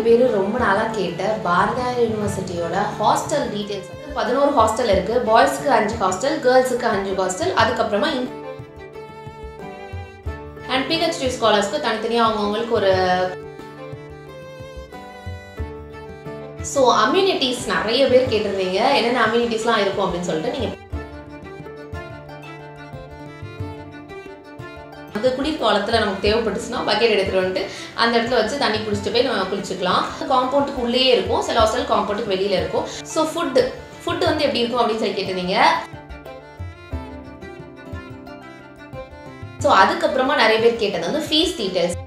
பேர் ரொம்ப நாளாக கேட்ட பாரதியார் யூனிவர்சிட்டியோட ஹாஸ்டல் டீட்டெயில்ஸ் வந்து பதினோரு ஹாஸ்டல் இருக்குது பாய்ஸ்க்கு அஞ்சு ஹாஸ்டல் கேர்ள்ஸுக்கு அஞ்சு ஹாஸ்டல் அதுக்கப்புறமா அண்ட் பிஹெச்டி ஸ்காலர்ஸ்க்கு தனித்தனியாக அவங்கவுங்களுக்கு ஒரு ஸோ அம்யூனிட்டிஸ் நிறைய பேர் கேட்டிருந்தீங்க என்னென்ன அம்யூனிட்டிஸ்லாம் இருக்கும் அப்படின்னு சொல்லிட்டு நீங்கள் அந்த குளிர் காலத்தில் நமக்கு தேவைப்பட்டுச்சுன்னா பக்கெட் எடுத்துகிட்டு வந்துட்டு அந்த இடத்துல வச்சு தண்ணி குடிச்சிட்டு போய் நம்ம குளிச்சுக்கலாம் காம்பவுண்டுக்கு உள்ளேயே இருக்கும் சில ஹாஸ்டல் காம்பவுண்டுக்கு வெளியில் இருக்கும் ஸோ ஃபுட்டு ஃபுட்டு வந்து எப்படி இருக்கும் அப்படின்னு சொல்லி கேட்டிருந்தீங்க ஸோ அதுக்கப்புறமா நிறைய பேர் கேட்டது வந்து ஃபீஸ் டீட்டெயில்ஸ்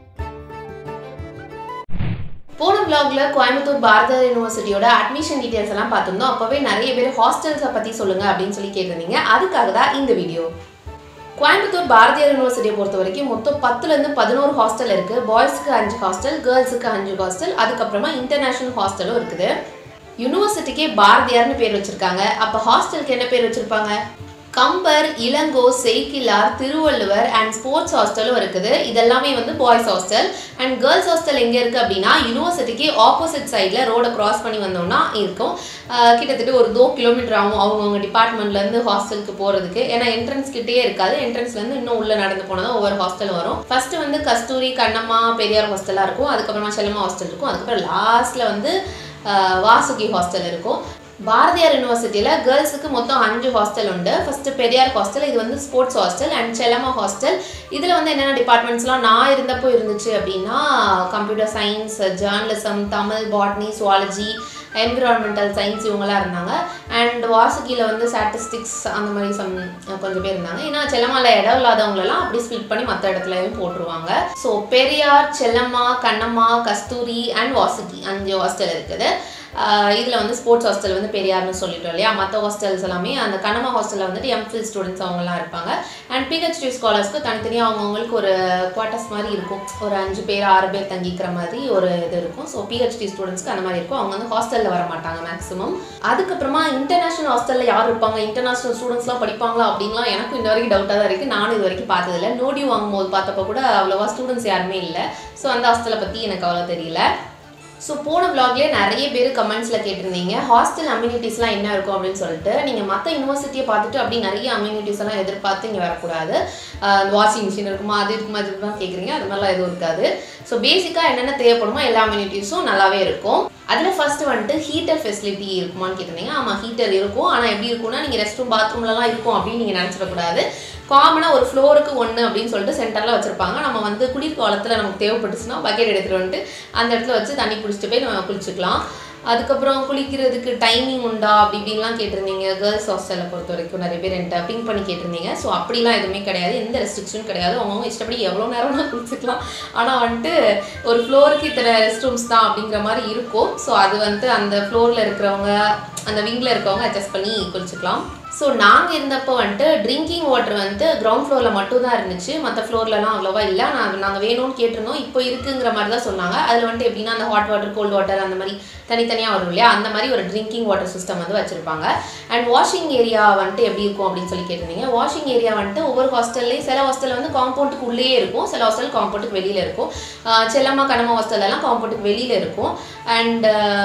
போன vlogல கோயம்புத்தூர் பாரதியார் யூனிவர்சிட்டியோட அட்மிஷன் டீட்டெயில்ஸ் எல்லாம் பார்த்துருந்தோம் அப்போவே நிறைய பேர் ஹாஸ்டல்ஸை பற்றி சொல்லுங்க அப்படின்னு சொல்லி கேட்டிருந்தீங்க அதுக்காக தான் இந்த வீடியோ கோயம்புத்தூர் பாரதியார் யூனிவர்சிட்டியை பொறுத்த வரைக்கும் மொத்தம் பத்துலேருந்து பதினோரு ஹாஸ்டல் இருக்குது பாய்ஸ்க்கு அஞ்சு ஹாஸ்டல் கேர்ள்ஸுக்கு அஞ்சு ஹாஸ்டல் அதுக்கப்புறமா இன்டர்நேஷ்னல் ஹாஸ்டலும் இருக்குது யூனிவர்சிட்டிக்கே பாரதியார்னு பேர் வச்சுருக்காங்க அப்போ ஹாஸ்டலுக்கு என்ன பேர் வச்சுருப்பாங்க கம்பர் இளங்கோ செய்கிலார் திருவள்ளுவர் அண்ட் ஸ்போர்ட்ஸ் ஹாஸ்டலும் இருக்குது இதெல்லாமே வந்து boys hostel and girls hostel எங்கே இருக்குது அப்படின்னா யூனிவர்சிட்டிக்கு ஆப்போசிட் சைடில் ரோடை கிராஸ் பண்ணி வந்தோம்னா இருக்கும் ஆஹ் கிட்டத்தட்ட ஒரு தோ கிலோமீட்டர் ஆகும் அவங்கவுங்க டிபார்ட்மெண்ட்லேருந்து ஹாஸ்டலுக்கு போகிறதுக்கு ஏன்னா என்ட்ரன்ஸ் கிட்டே இருக்காது என்ட்ரன்ஸ்லேருந்து இன்னும் உள்ளே நடந்து போனால் ஒவ்வொரு ஹாஸ்டல் வரும் ஃபர்ஸ்ட் வந்து கஸ்தூரி கண்ணம்மா பெரியார் ஹாஸ்டலாக இருக்கும் அதுக்கப்புறமா செல்லம்மா ஹாஸ்டல் இருக்கும் அதுக்கப்புறம் லாஸ்ட்டில் வந்து ஆஹ் வாசுகி ஹாஸ்டல் இருக்கும் பாரதியார் யூனிவர்சிட்டியில் கேர்ள்ஸுக்கு மொத்தம் அஞ்சு ஹாஸ்டல் உண்டு ஃபர்ஸ்ட் பெரியார் ஹாஸ்டல் இது வந்து sports hostel and Chellamma hostel இதில் வந்து என்னென்ன டிபார்ட்மெண்ட்ஸ்லாம் நான் இருந்தப்போ இருந்துச்சு அப்படின்னா computer science journalism Tamil botany zoology environmental science இவங்கெல்லாம் இருந்தாங்க அண்ட் வாசுகியில் வந்து ஸ்டாட்டிஸ்டிக்ஸ் அந்த மாதிரி சம் கொஞ்சம் பேர் இருந்தாங்க ஏன்னா செல்லம்மாவில் இடம் இல்லாதவங்களெல்லாம் அப்படி ஸ்பிளிட் பண்ணி மற்ற இடத்துலையும் போட்டுருவாங்க ஸோ பெரியார் செல்லம்மா கண்ணம்மா கஸ்தூரி அண்ட் வாசுகி அஞ்சு ஹாஸ்டல் இருக்குது இதில் வந்து ஸ்போர்ட்ஸ் ஹாஸ்டல் வந்து பெரியார்னு சொல்லிட்டோம் இல்லையா மற்ற ஹாஸ்டல்ஸ் எல்லாமே அந்த கனமா ஹாஸ்டலில் வந்துட்டு எம்ஃபில் ஸ்டூடெண்ட்ஸ் அவங்கலாம் இருப்பாங்க அண்ட் பிஹெச்டி ஸ்காலர்ஸ்க்கு தனித்தனியாக அவங்கவுங்களுக்கு ஒரு குவார்ட்டர்ஸ் மாதிரி இருக்கும் ஒரு அஞ்சு பேர் ஆறு பேர் தங்கிக்கிற மாதிரி ஒரு இது இருக்கும் ஸோ பிஹெச்டி ஸ்டூடெண்ட்ஸ்க்கு அந்த மாதிரி இருக்கும் அவங்க வந்து ஹாஸ்டலில் வர மாட்டாங்க மேக்ஸிமம் அதுக்கப்புறமா இன்டர்நேஷனல் ஹாஸ்டலில் யார் இருப்பாங்க இன்டர்நேஷனல் ஸ்டூடெண்ட்ஸ்லாம் படிப்பாங்களா அப்படின்லாம் எனக்கும் இந்த வரைக்கும் டவுட்டாக தான் இருக்குது நானும் இது வரைக்கும் பார்த்ததில்ல நோடி வாங்கும்போது பார்த்தப்ப கூட அவ்வளோவா ஸ்டூடெண்ட்ஸ் யாருமே இல்லை ஸோ அந்த ஹாஸ்டலை பற்றி எனக்கு அவ்வளோ தெரியல ஸோ போன vlogலயே நிறைய பேர் கமெண்ட்ஸில் கேட்டிருந்தீங்க ஹாஸ்டல் அம்யூனிட்டிஸ்லாம் என்ன இருக்கும் அப்படின்னு சொல்லிட்டு நீங்கள் மற்ற யூனிவர்சிட்டியை பார்த்துட்டு அப்படி நிறைய அம்யூனிட்டிஸ் எல்லாம் எதிர்பார்த்து இங்கே வரக்கூடாது வாஷிங் மிஷின் இருக்குமா அது இருக்குமா அது இருக்குமா கேட்குறீங்க அது மாதிரிலாம் எதுவும் இருக்காது ஸோ பேசிக்காக என்னென்ன தேவைப்படுமோ எல்லா அம்யூனிட்டிஸும் நல்லாவே இருக்கும் அதில் ஃபர்ஸ்ட் வந்துட்டு ஹீட்டர் ஃபெசிலிட்டி இருக்குமான்னு கேட்டிருந்தீங்க ஆமாம் ஹீட்டர் இருக்கும் ஆனால் எப்படி இருக்கும்னா நீங்கள் ரெஸ்ட் ரூம் பாத்ரூம்லலாம் இருக்கும் அப்படின்னு நீங்கள் நினச்சிடக்கூடாது காமனாக ஒரு ஃப்ளோருக்கு ஒன்று அப்படின்னு சொல்லிட்டு சென்டரில் வச்சுருப்பாங்க நம்ம வந்து குளிர் காலத்தில் நமக்கு தேவைப்பட்டுச்சுன்னா பக்கெட் எடுத்துகிட்டு வந்துட்டு அந்த இடத்துல வச்சு தண்ணி குடிச்சிட்டு போய் நம்ம குளிச்சுக்கலாம் அதுக்கப்புறம் குளிக்கிறதுக்கு டைமிங் உண்டா அப்படி இப்படின்லாம் கேட்டிருந்தீங்க கேர்ள்ஸ் ஹாஸ்டலை பொறுத்த வரைக்கும் நிறைய பேர் என்கிட்ட பிங்க் பண்ணி கேட்டிருந்தீங்க ஸோ அப்படிலாம் எதுவுமே கிடையாது எந்த ரெஸ்ட்ரிக்ஷனும் கிடையாது அவங்கவுங்க இஷ்டப்படி எவ்வளோ நேரம்னா குளிச்சுக்கலாம் ஆனால் வந்துட்டு ஒரு ஃப்ளோருக்கு இத்தனை ரெஸ்ட் ரூம்ஸ் தான் அப்படிங்கிற மாதிரி இருக்கும் ஸோ அது வந்துட்டு அந்த ஃப்ளோரில் இருக்கிறவங்க அந்த விங்கில் இருக்கவங்க அட்ஜஸ்ட் பண்ணி குளிச்சுக்கலாம் ஸோ நாங்கள் இருந்தப்போ வந்துட்டு ட்ரிங்கிங் வாட்டர் வந்து கிரவுண்ட் ஃப்ளோரில் மட்டும் தான் இருந்துச்சு மற்ற ஃப்ளோர்லலாம் அவ்வளோவா இல்லை நான் நாங்கள் வேணும்னு கேட்டிருந்தோம் இப்போ இருக்குங்கிற மாதிரி தான் சொன்னாங்க அதில் வந்துட்டு எப்படின்னா அந்த ஹாட் வாட்டர் கோல்ட் வாட்டர் அந்த மாதிரி தனித்தனியாக வரும் இல்லையா அந்த மாதிரி ஒரு ட்ரிங்கிங் வாட்டர் சிஸ்டம் வந்து வச்சுருப்பாங்க அண்ட் வாஷிங் ஏரியா வந்துட்டு எப்படி இருக்கும் அப்படின்னு சொல்லி கேட்டிருந்தீங்க வாஷிங் ஏரியா வந்துட்டு ஒவ்வொரு ஹாஸ்டல்லையும் சில ஹாஸ்டல் வந்து காம்பவுண்டுக்கு உள்ளேயே இருக்கும் சில ஹாஸ்டல் காம்பவுண்டுக்கு வெளியில் இருக்கும் ஆஹ் செல்லம்மா கனமா ஹாஸ்டல்லாம் காம்பவுண்டுக்கு வெளியில் இருக்கும் அண்ட்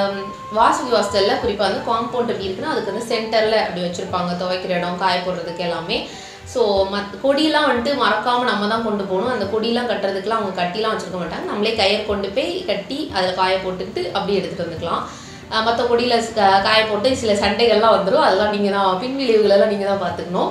வாசுகி ஹாஸ்டலில் குறிப்பாக வந்து காம்பவுண்ட் எப்படி இருக்குன்னா அதுக்கு வந்து சென்டரில் அப்படி வச்சுருப்பாங்க துவைக்கிற இடம் காய போடுறதுக்கு எல்லாமே ஸோ மத் கொடியெல்லாம் வந்துட்டு மறக்காமல் நம்ம தான் கொண்டு போகணும் அந்த கொடியெல்லாம் கட்டுறதுக்குலாம் அவங்க கட்டிலாம் வச்சுருக்க மாட்டாங்க நம்மளே கயிறு கொண்டு போய் கட்டி அதில் காய போட்டுக்கிட்டு அப்படியே எடுத்துகிட்டு வந்துக்கலாம் மற்ற கொடியில் காய போட்டு சில சண்டைகள்லாம் வந்துடும் அதெல்லாம் நீங்கள் தான் பின்விளைவுகளெல்லாம் நீங்கள் தான் பார்த்துக்கணும்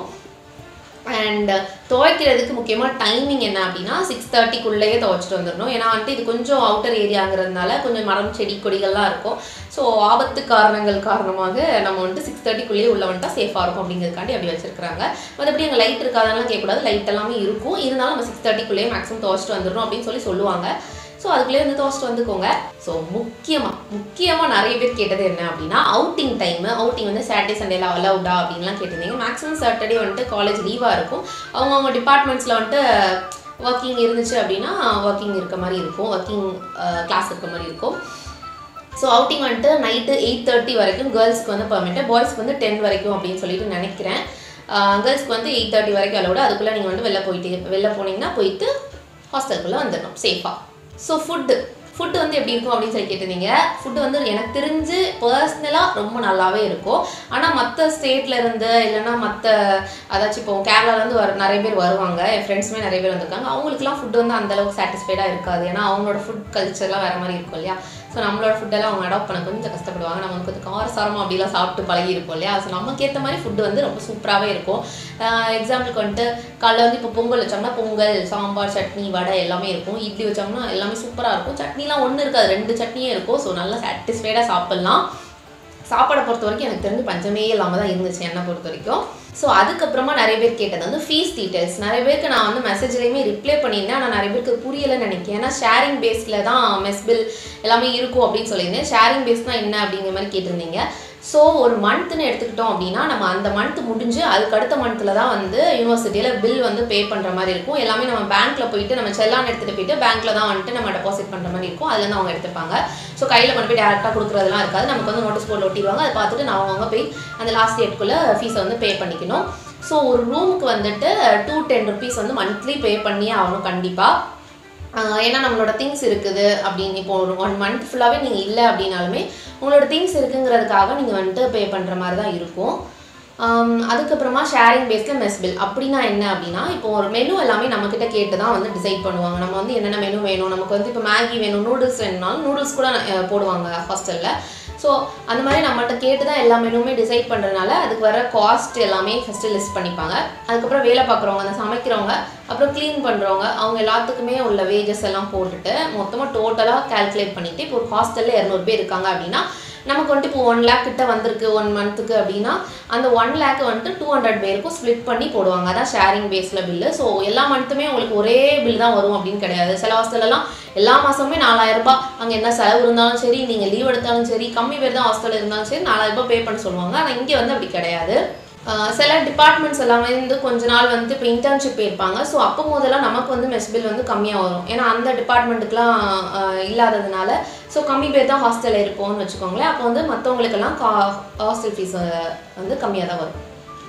அண்ட் துவைக்கிறதுக்கு முக்கியமாக டைமிங் என்ன அப்படின்னா சிக்ஸ் தேர்ட்டிக்குள்ளேயே துவைச்சிட்டு வந்துடணும் ஏன்னா வந்துட்டு இது கொஞ்சம் அவுட்டர் ஏரியாங்கிறதுனால கொஞ்சம் மரம் செடி கொடிகள்லாம் இருக்கும் ஸோ ஆபத்து காரணங்கள் காரணமாக நம்ம வந்துட்டு சிக்ஸ் தேர்ட்டிக்குள்ளேயே உள்ள வந்துட்டா சேஃபாக இருக்கும் அப்படிங்கிறதுக்காண்டி அப்படி வச்சிருக்காங்க மற்றபடி அங்கே லைட் இருக்காதெல்லாம் கேட்கக்கூடாது லைட் எல்லாமே இருக்கும் இருந்தாலும் நம்ம சிக்ஸ் தேர்ட்டிக்குள்ளேயே மேக்ஸிமம் துவைச்சிட்டு வந்துடணும் அப்படின்னு சொல்லி சொல்லுவாங்க ஸோ அதுக்குள்ளேயே வந்து துவைச்சிட்டு வந்துக்கோங்க ஸோ முக்கியமாக முக்கியமாக நிறைய பேர் கேட்டது என்ன அப்படின்னா அவுட்டிங் டைமு அவுட்டிங் வந்து சாட்டர்டே சண்டேல அலவுடா அப்படின்லாம் கேட்டிருந்தீங்க மேக்ஸிமம் சாட்டர்டே வந்துட்டு காலேஜ் லீவாக இருக்கும் அவங்கவுங்க டிபார்ட்மெண்ட்ஸில் வந்துட்டு ஒர்க்கிங் இருந்துச்சு அப்படின்னா ஒர்க்கிங் இருக்க மாதிரி இருக்கும் ஒர்க்கிங் கிளாஸ் இருக்க மாதிரி இருக்கும் ஸோ அவுட்டிங் வந்துட்டு நைட்டு எயிட் தேர்ட்டி வரைக்கும் கேர்ள்ஸ்க்கு வந்து பர்மிட்டு பாய்ஸ்க்கு வந்து டென் வரைக்கும் அப்படின்னு சொல்லிட்டு நினைக்கிறேன் கேர்ள்ஸ்க்கு வந்து எயிட் தேர்ட்டி வரைக்கும் அலோடு அதுக்குள்ளே நீங்கள் வந்து வெளில போயிட்டு வெளில போனீங்கன்னா போயிட்டு ஹாஸ்டலுக்குள்ளே வந்துடணும் சேஃபாக ஸோ ஃபுட்டு ஃபுட்டு வந்து எப்படி இருக்கும் அப்படின்னு சொல்லி கேட்டிருந்தீங்க ஃபுட்டு வந்து எனக்கு தெரிஞ்சு பர்சனலாக ரொம்ப நல்லாவே இருக்கும் ஆனால் மற்ற ஸ்டேட்ல இருந்து இல்லைன்னா மற்ற அதாச்சும் இப்போ கேரளாலேருந்து வர நிறைய பேர் வருவாங்க என் ஃப்ரெண்ட்ஸுமே நிறைய பேர் வந்திருக்காங்க அவங்களுக்குலாம் ஃபுட் வந்து அந்த அளவுக்கு சாட்டிஸ்ஃபைடாக இருக்காது ஏன்னா அவங்களோட ஃபுட் கல்ச்சர்லாம் வேறு மாதிரி இருக்கும் இல்லையா ஸோ நம்மளோட ஃபுட்டெல்லாம் அவங்க அடாப்ட் பண்ண கொஞ்சம் கஷ்டப்படுவாங்க நம்ம கொஞ்சம் காரசாரமாக அப்படிலாம் சாப்பிட்டு பழகி இருப்போம் இல்லையா ஸோ நமக்கு ஏற்ற மாதிரி ஃபுட்டு வந்து ரொம்ப சூப்பராகவே இருக்கும் எக்ஸாம்பிளுக்கு வந்துட்டு காலைல வந்து இப்போ பொங்கல் வச்சோம்னா பொங்கல் சாம்பார் சட்னி வடை எல்லாமே இருக்கும் இட்லி வச்சோம்னா எல்லாமே சூப்பராக இருக்கும் சட்னிலாம் ஒன்று இருக்காது ரெண்டு சட்னியே இருக்கும் ஸோ நல்லா சாட்டிஸ்ஃபைடாக சாப்பிட்லாம் சாப்பாடை பொறுத்த வரைக்கும் எனக்கு தெரிஞ்சு பஞ்சமே இல்லாமல் தான் இருந்துச்சு என்னை பொறுத்த வரைக்கும் ஸோ அதுக்கப்புறமா நிறைய பேர் கேட்டது வந்து ஃபீஸ் டீட்டெயில்ஸ் நிறைய பேருக்கு நான் வந்து மெசேஜ்லேயுமே ரிப்ளை பண்ணியிருந்தேன் ஆனால் நிறைய பேருக்கு புரியலைன்னு நினைக்கிறேன் ஏன்னா ஷேரிங் பேஸில் தான் மெஸ் பில் எல்லாமே இருக்கும் அப்படின்னு சொல்லியிருந்தேன் ஷேரிங் பேஸ் தான் என்ன அப்படிங்கிற மாதிரி கேட்டிருந்தீங்க ஸோ ஒரு மந்த்னு எடுத்துக்கிட்டோம் அப்படின்னா நம்ம அந்த மந்த் முடிஞ்சு அதுக்கு அடுத்த மந்த்தில் தான் வந்து யூனிவர்சிட்டியில் பில் வந்து பே பண்ணுற மாதிரி இருக்கும் எல்லாமே நம்ம பேங்க்கில் போயிட்டு நம்ம செல்லான் எடுத்துகிட்டு போயிட்டு பேங்க்கில் தான் வந்துட்டு நம்ம டெபாசிட் பண்ணுற மாதிரி இருக்கும் அதுலேருந்து அவங்க எடுத்துப்பாங்க ஸோ கையில் கொண்டு போய் டேரெக்டாக கொடுக்குறதுலாம் இருக்காது நமக்கு வந்து நோட்டீஸ் போர்டில் ஒட்டிடுவாங்க அதை பார்த்துட்டு நான் அவங்க போய் அந்த லாஸ்ட் டேட்குள்ளே ஃபீஸை வந்து பே பண்ணிக்கணும் ஸோ ஒரு ரூமுக்கு வந்துட்டு டூ டென் ருபீஸ் வந்து மந்த்லி பே பண்ணியே ஆகணும் கண்டிப்பாக ஆஹ் ஏன்னா நம்மளோட திங்ஸ் இருக்குது அப்படின்னு இப்போ ஒரு ஒன் மந்த் ஃபுல்லாகவே நீங்கள் இல்லை அப்படின்னாலுமே உங்களோட திங்ஸ் இருக்குங்கிறதுக்காக நீங்கள் வந்துட்டு பே பண்ணுற மாதிரி தான் இருக்கும் ஆம், அதுக்கப்புறமா ஷேரிங் பேஸில் மெஸ் பில் அப்படின்னா என்ன அப்படின்னா இப்போ ஒரு மெனு எல்லாமே நம்மக்கிட்ட கேட்டு தான் வந்து டிசைட் பண்ணுவாங்க நம்ம வந்து என்னென்ன மெனு வேணும் நமக்கு வந்து இப்போ மேகி வேணும் நூடுல்ஸ் வேணும்னாலும் நூடுல்ஸ் கூட அஹ், போடுவாங்க ஹாஸ்டலில் ஸோ அந்த மாதிரி நம்மகிட்ட கேட்டு தான் எல்லா மெனுவுமே டிசைட் பண்ணுறதுனால அதுக்கு வர காஸ்ட் எல்லாமே ஃபஸ்ட்டு லிஸ்ட் பண்ணிப்பாங்க அதுக்கப்புறம் வேலை பார்க்குறவங்க அந்த சமைக்கிறவங்க அப்புறம் க்ளீன் பண்ணுறவங்க அவங்க எல்லாத்துக்குமே உள்ள வேஜஸ் எல்லாம் போட்டுட்டு மொத்தமாக டோட்டலாக கால்குலேட் பண்ணிவிட்டு இப்போ ஒரு ஹாஸ்டலில் இரநூறு பேர் இருக்காங்க அப்படின்னா நமக்கு வந்துட்டு இப்போ ஒன் லேக் கிட்ட வந்திருக்கு ஒன் மந்த்துக்கு அப்படின்னா அந்த ஒன் லேக் வந்துட்டு டூ ஹண்ட்ரட் பேருக்கும் ஸ்ப்ளிட் பண்ணி போடுவாங்க அதான் ஷேரிங் பேஸில் பில்லு ஸோ எல்லா மந்த்துமே உங்களுக்கு ஒரே பில் தான் வரும் அப்படின்னு கிடையாது சில ஹாஸ்டல்லாம் எல்லா மாதமுமே நாலாயிரம் ரூபாய் அங்கே என்ன செலவு இருந்தாலும் சரி நீங்கள் லீவ் எடுத்தாலும் சரி கம்மி பேர் தான் ஹாஸ்டலில் இருந்தாலும் சரி நாலாயிரம் ரூபாய் பே பண்ண சொல்லுவாங்க ஆனால் இங்கே வந்து அப்படி கிடையாது ஆஹ் சில டிபார்ட்மெண்ட்ஸ் எல்லாமே வந்து கொஞ்ச நாள் வந்து இப்போ இன்டர்ன்ஷிப் இருப்பாங்க ஸோ அப்போ போதெல்லாம் நமக்கு வந்து மெஸ் பில் வந்து கம்மியாக வரும் ஏன்னா அந்த டிபார்ட்மெண்ட்டுக்குலாம் இல்லாததுனால ஸோ கம்மி பேர் தான் ஹாஸ்டலில் இருப்போம்னு வச்சுக்கோங்களேன் அப்போ வந்து மற்றவங்களுக்கெல்லாம் கா ஹாஸ்டல் ஃபீஸ் வந்து கம்மியாக தான் வரும்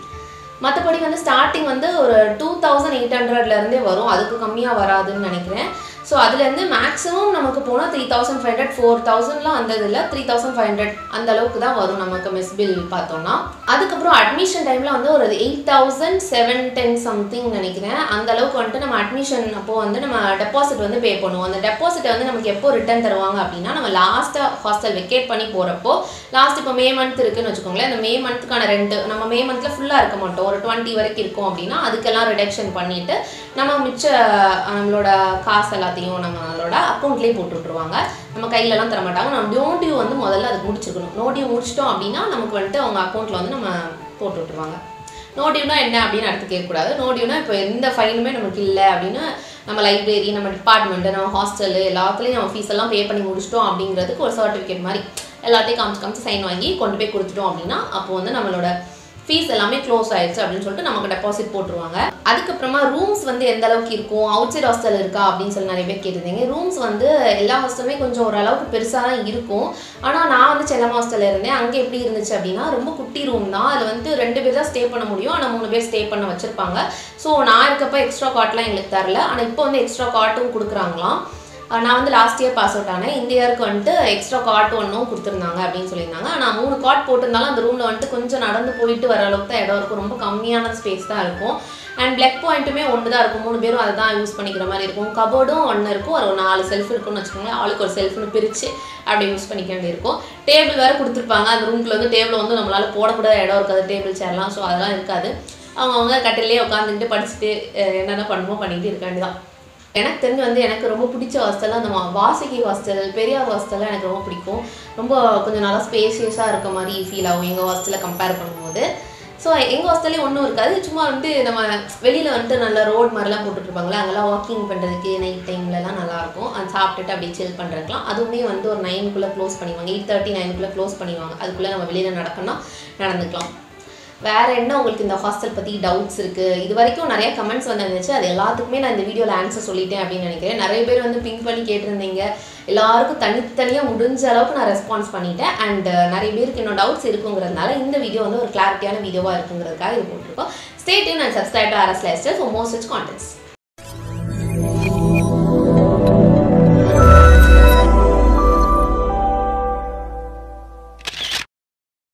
மற்றபடி வந்து ஸ்டார்டிங் வந்து ஒரு டூ தௌசண்ட் எயிட் ஹண்ட்ரட்லேருந்தே வரும் அதுக்கு கம்மியாக வராதுன்னு நினைக்கிறேன் ஸோ அதுலேருந்து மேக்ஸிமம் நமக்கு போனால் three thousand five hundred four தௌசண்ட்லாம் அந்த இதில் த்ரீ தௌசண்ட் ஃபைவ் ஹண்ட்ரட் அந்த அளவுக்கு தான் வரும் நமக்கு மெஸ் பில் பார்த்தோம்னா அதுக்கப்புறம் அட்மிஷன் டைமில் வந்து ஒரு eight thousand seven ten something நினைக்கிறேன் அந்த அளவுக்கு வந்துட்டு நம்ம அட்மிஷன் அப்போ வந்து நம்ம டெபாசிட் வந்து பே பண்ணுவோம் அந்த டெபாசிட்டை வந்து நமக்கு எப்போ ரிட்டர்ன் தருவாங்க அப்படின்னா நம்ம லாஸ்ட்டாக ஹாஸ்டல் வெக்கேட் பண்ணி போகிறப்போ லாஸ்ட் இப்போ மே மந்த் இருக்குன்னு வச்சுக்கோங்களேன் அந்த மே மந்த்துக்கான ரெண்ட் நம்ம மே மந்த்தில் ஃபுல்லாக இருக்க மாட்டோம் ஒரு டுவெண்ட்டி வரைக்கும் இருக்கும் அப்படின்னா அதுக்கெல்லாம் ரிடக்ஷன் பண்ணிட்டு நம்ம மிச்ச அஹ், நம்மளோட காசு எல்லாத்தையும் நம்மளோட அக்கௌண்ட்லேயே போட்டு விட்ருவாங்க நம்ம கையிலலாம் தர மாட்டாங்க நம்ம நோ டியூ வந்து முதல்ல அதுக்கு முடிச்சிருக்கணும் நோ டியூ முடிச்சிட்டோம் அப்படின்னா நமக்கு வந்துட்டு அவங்க அக்கௌண்ட்டில் வந்து நம்ம போட்டு விட்ருவாங்க நோ டியூனா என்ன அப்படின்னு அடுத்து கேட்கக்கூடாது நோ டியூனா இப்போ எந்த ஃபைனுமே நமக்கு இல்லை அப்படின்னு நம்ம லைப்ரரி நம்ம டிபார்ட்மெண்ட்டு நம்ம ஹாஸ்டலு எல்லாத்துலேயும் நம்ம ஃபீஸ் எல்லாம் பே பண்ணி முடிச்சிட்டோம் அப்படிங்கிறதுக்கு ஒரு சர்டிஃபிகேட் மாதிரி எல்லாத்தையும் காமிச்சு காமிச்சு சைன் வாங்கி கொண்டு போய் கொடுத்துட்டோம் அப்படின்னா அப்போ வந்து நம்மளோட ஃபீஸ் எல்லாமே க்ளோஸ் ஆயிடுச்சு அப்படின்னு சொல்லிட்டு நமக்கு டெபாசிட் போட்டுருவாங்க அதுக்கப்புறமா ரூம்ஸ் வந்து எந்த அளவுக்கு இருக்கும் அவுட் சைட் ஹாஸ்டல் இருக்கா அப்படின்னு சொல்லி நிறைய பேர் கேட்டிருந்தீங்க ரூம்ஸ் வந்து எல்லா ஹாஸ்டலுமே கொஞ்சம் ஓரளவுக்கு பெருசாக தான் இருக்கும் ஆனால் நான் வந்து செல்லம் ஹாஸ்டலில் இருந்தேன் அங்கே எப்படி இருந்துச்சு அப்படின்னா ரொம்ப குட்டி ரூம் தான் அதில் வந்து ரெண்டு பேர் தான் ஸ்டே பண்ண முடியும் ஆனால் மூணு பேர் ஸ்டே பண்ண வச்சுருப்பாங்க ஸோ நான் இருக்கப்போ எக்ஸ்ட்ரா காட்லாம் எங்களுக்கு தரல ஆனால் இப்போ வந்து எக்ஸ்ட்ரா காட்டும் கொடுக்குறாங்களாம் அஹ் நான் வந்து லாஸ்ட் இயர் பாஸ் அவுட் ஆனேன் இந்த இயருக்கு வந்துட்டு எக்ஸ்ட்ரா காட் ஒன்றும் கொடுத்துருந்தாங்க அப்படின்னு சொல்லியிருந்தாங்க நான் மூணு காட் போட்டிருந்தாலும் அந்த ரூமில் வந்துட்டு கொஞ்சம் நடந்து போயிட்டு வர அளவுக்கு தான் இடம் இருக்கும் ரொம்ப கம்மியான ஸ்பேஸ் தான் இருக்கும் அண்ட் பிளக் பாயிண்ட்டுமே ஒன்று தான் இருக்கும் மூணு பேரும் அதை தான் யூஸ் பண்ணிக்கிற மாதிரி இருக்கும் கபோர்டும் ஒன்று இருக்கும் ஒரு நாலு செல்ஃப் இருக்கும்னு வச்சுக்கோங்களேன் ஆளுக்கு ஒரு செல்ஃப்னு பிரித்து அப்படி யூஸ் பண்ணிக்க வேண்டியிருக்கும் டேபிள் வேறு கொடுத்துருப்பாங்க அந்த ரூம்குள்ள வந்து டேபிள் வந்து நம்மளால் போடக்கூடாத இடம் இருக்காது டேபிள் சேர்லாம் ஸோ அதெல்லாம் இருக்காது அவங்கவுங்க கட்டிலே உட்காந்துக்கிட்டு படிச்சுட்டு அஹ் என்னென்ன பண்ணுமோ பண்ணிட்டு இருக்க வேண்டியதான் எனக்கு தெரிஞ்சு வந்து எனக்கு ரொம்ப பிடிச்ச ஹாஸ்டல் அந்த மா- வாசுகி ஹாஸ்டல் பெரியார் ஹாஸ்டல்லாம் எனக்கு ரொம்ப பிடிக்கும் ரொம்ப கொஞ்சம் நல்லா ஸ்பேஷியஸாக இருக்க மாதிரி ஃபீல் ஆகும் எங்கள் ஹாஸ்டலில் கம்பேர் பண்ணும்போது ஸோ எங்கள் ஹாஸ்டல்லே ஒன்றும் இருக்காது சும்மா வந்து நம்ம வெளியில் வந்துட்டு நல்ல ரோட் மாதிரிலாம் போட்டுட்ருப்பாங்களே அங்கெல்லாம் வாக்கிங் பண்ணுறதுக்கு நைட் டைம்லலாம் நல்லாயிருக்கும் அது சாப்பிட்டுட்டு அப்படியே சில் பண்ணுறதுக்குலாம் அதுவுமே வந்து ஒரு நைனுக்குள்ளே க்ளோஸ் பண்ணிடுவாங்க எயிட் தேர்ட்டி நைனுக்குள்ளே க்ளோஸ் பண்ணிடுவாங்க அதுக்குள்ளே நம்ம வெளியில் நடக்கணும்னா நடந்துக்கலாம் வேற என்ன உங்களுக்கு இந்த ஹாஸ்டல் பற்றி டவுட்ஸ் இருக்குது இது வரைக்கும் நிறைய கமெண்ட்ஸ் வந்துருந்துச்சு அது எல்லாத்துக்குமே நான் இந்த வீடியோவில் ஆன்சர் சொல்லிட்டேன் அப்படின்னு நினைக்கிறேன் நிறைய பேர் வந்து பிங்க் பண்ணி கேட்டிருந்தீங்க எல்லாருக்கும் தனித்தனியாக முடிஞ்ச அளவுக்கு நான் ரெஸ்பான்ஸ் பண்ணிட்டேன் அண்ட் நிறைய பேருக்கு இன்னும் டவுட்ஸ் இருக்குங்கிறதுனால இந்த வீடியோ வந்து ஒரு கிளாரிட்டியான வீடியோவாக இருக்குங்கிறதுக்காக இது போட்டிருக்கோம் ஸ்டேட் அண்ட் சப்ஸ்கிரைப் டு அரஸ் லைஸ்டர் ஃபார் மோஸ்ட் கான்டென்ட்ஸ்